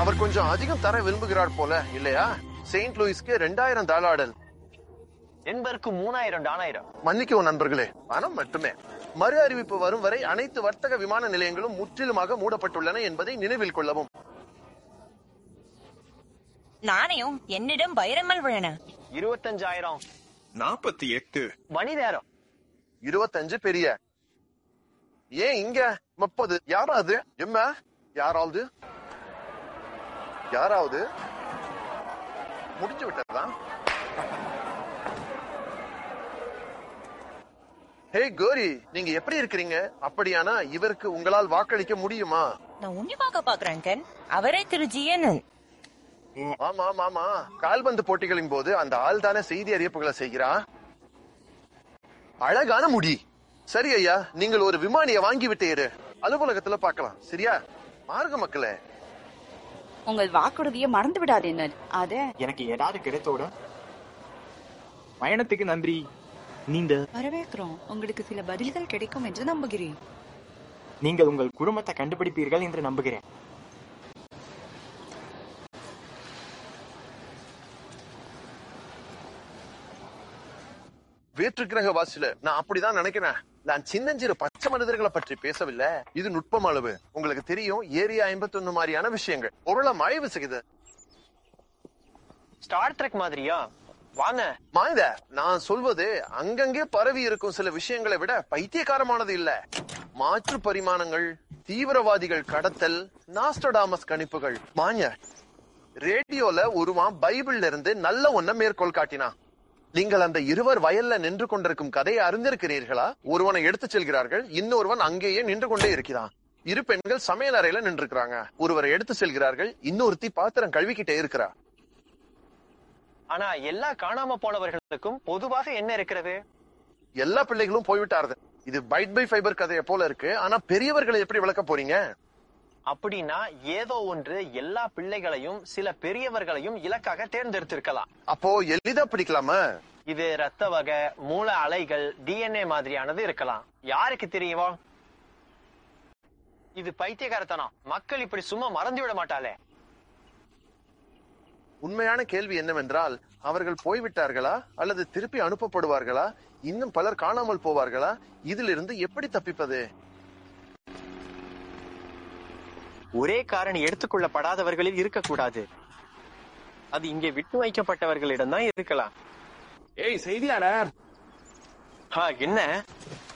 அவர் கொஞ்சம் அதிகம் தர விரும்புகிறார் போல இல்லையா செயின்ட் லூயிஸ்க்கு ரெண்டாயிரம் டாலர் என்பதற்கு மூணாயிரம் டாலாயிரம் மன்னிக்கவும் நண்பர்களே பணம் மட்டுமே மறு அறிவிப்பு வரும் வரை அனைத்து வர்த்தக விமான நிலையங்களும் முற்றிலுமாக மூடப்பட்டுள்ளன என்பதை நினைவில் கொள்ளவும் நாணயம் என்னிடம் வைரமல் உள்ளன இருபத்தஞ்சாயிரம் நாற்பத்தி எட்டு மணி நேரம் இருபத்தஞ்சு பெரிய ஏன் இங்க முப்பது யாராவது எம்ம யாராவது யாராவது முடிஞ்சு விட்டதா ஹே கோரி நீங்க எப்படி இருக்கிறீங்க அப்படியானா இவருக்கு உங்களால் வாக்களிக்க முடியுமா நான் உன்னிப்பாக பாக்குறேன் கன் அவரே திரு ஜியனன் ஆமா ஆமா ஆமா கால்பந்து போட்டிகளின் போது அந்த ஆள் தானே செய்தி அறிவிப்புகளை செய்கிறா அழகான முடி சரி ஐயா நீங்கள் ஒரு விமானிய வாங்கி விட்டீரு அலுவலகத்துல பார்க்கலாம் சரியா மார்க மக்களே உங்கள் வாக்குறுதியை மறந்து விடாதீர்கள் அத எனக்கு ஏதாவது கிடைத்தோட பயணத்துக்கு நன்றி நீங்க வரவேற்கிறோம் உங்களுக்கு சில பதில்கள் கிடைக்கும் என்று நம்புகிறேன் நீங்கள் உங்கள் குடும்பத்தை கண்டுபிடிப்பீர்கள் என்று நம்புகிறேன் வேற்று கிரக வாசில நான் அப்படிதான் நினைக்கிறேன் நான் சின்னஞ்சிறு பச்சை மனிதர்களை பற்றி பேசவில்லை இது நுட்பம் அளவு உங்களுக்கு தெரியும் ஏரியா ஐம்பத்தொன்னு மாதிரியான விஷயங்கள் பொருளை ஆய்வு செய்யுது ஸ்டார் ட்ரெக் மாதிரியா வாங்க மாய்த நான் சொல்வது அங்கங்கே பரவி இருக்கும் சில விஷயங்களை விட பைத்தியக்காரமானது இல்ல மாற்று பரிமாணங்கள் தீவிரவாதிகள் கடத்தல் நாஸ்டடாமஸ் கணிப்புகள் மாஞ்ச ரேடியோல ஒருவன் பைபிள்ல இருந்து நல்ல ஒன்ன மேற்கோள் காட்டினான் நீங்கள் அந்த இருவர் வயல்ல நின்று கொண்டிருக்கும் கதையை அறிந்திருக்கிறீர்களா ஒருவனை எடுத்துச் செல்கிறார்கள் இன்னொருவன் அங்கேயே நின்று கொண்டே இருக்கிறான் இரு பெண்கள் சமையல் அறையில நின்று ஒருவரை எடுத்து செல்கிறார்கள் இன்னொருத்தி பாத்திரம் கழுவிக்கிட்டே இருக்கிறா ஆனா எல்லா காணாம போனவர்களுக்கும் பொதுவாக என்ன இருக்கிறது எல்லா பிள்ளைகளும் போய்விட்டார்கள் இது பைட் பை ஃபைபர் கதையை போல இருக்கு ஆனா பெரியவர்களை எப்படி விளக்க போறீங்க அப்படின்னா ஏதோ ஒன்று எல்லா பிள்ளைகளையும் சில பெரியவர்களையும் இலக்காக தேர்ந்தெடுத்திருக்கலாம் அப்போ எளிதா பிடிக்கலாமா இது ரத்த வகை மூல அலைகள் டிஎன்ஏ மாதிரியானது இருக்கலாம் யாருக்கு தெரியுமா இது பைத்தியகாரத்தனம் மக்கள் இப்படி சும்மா மறந்து விட மாட்டாளே உண்மையான கேள்வி என்னவென்றால் அவர்கள் போய்விட்டார்களா அல்லது திருப்பி அனுப்பப்படுவார்களா இன்னும் பலர் காணாமல் போவார்களா இதிலிருந்து எப்படி தப்பிப்பது ஒரே காரணி எடுத்துக்கொள்ளப்படாதவர்களில் இருக்கக்கூடாது அது இங்கே விட்டு வைக்கப்பட்டவர்களிடம் தான் இருக்கலாம் ஏய் செய்தியாளர் ஆ, என்ன